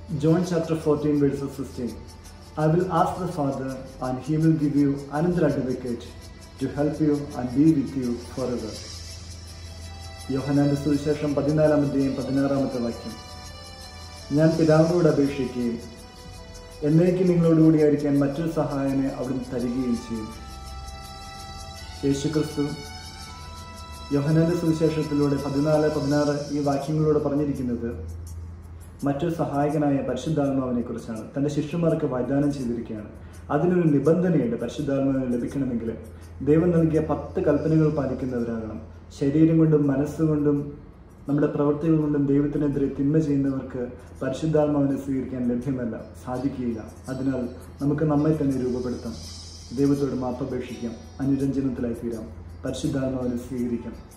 John chapter 14, verses 16. I will ask the Father, and he will give you another advocate to help you and be with you forever. യോഹനാന്റെ സുവിശേഷം പതിനാലാമത്തെയും പതിനാറാമത്തെ വാക്യം ഞാൻ പിതാവിനോട് അപേക്ഷിക്കുകയും എന്നേക്ക് നിങ്ങളോടുകൂടിയായിരിക്കാൻ മറ്റൊരു സഹായനെ അവിടുന്ന് തരികയും ചെയ്യും യേശുക്രിസ്തു യോഹനാന്റെ സുവിശേഷത്തിലൂടെ പതിനാല് പതിനാറ് ഈ വാക്യങ്ങളിലൂടെ പറഞ്ഞിരിക്കുന്നത് മറ്റൊരു സഹായകനായ പരിശുദ്ധാത്മാവിനെ കുറിച്ചാണ് തൻ്റെ ശിഷ്യന്മാർക്ക് വാഗ്ദാനം ചെയ്തിരിക്കുകയാണ് അതിനൊരു നിബന്ധനയുണ്ട് പരിശുദ്ധാത്മാവിന് ലഭിക്കണമെങ്കിൽ ദൈവം നൽകിയ പത്ത് കൽപ്പനകൾ പാലിക്കുന്നവരാകണം ശരീരം കൊണ്ടും മനസ്സുകൊണ്ടും നമ്മുടെ പ്രവൃത്തികൾ കൊണ്ടും ദൈവത്തിനെതിരെ തിന്മ ചെയ്യുന്നവർക്ക് പരിശുദ്ധാത്മാവിനെ സ്വീകരിക്കാൻ ലഭ്യമല്ല സാധിക്കുകയില്ല അതിനാൽ നമുക്ക് നമ്മെ തന്നെ രൂപപ്പെടുത്താം ദൈവത്തോട് മാപ്പപേക്ഷിക്കാം അനുരഞ്ജനത്തിലായി തീരാം പരിശുദ്ധാത്മാവിനെ സ്വീകരിക്കാം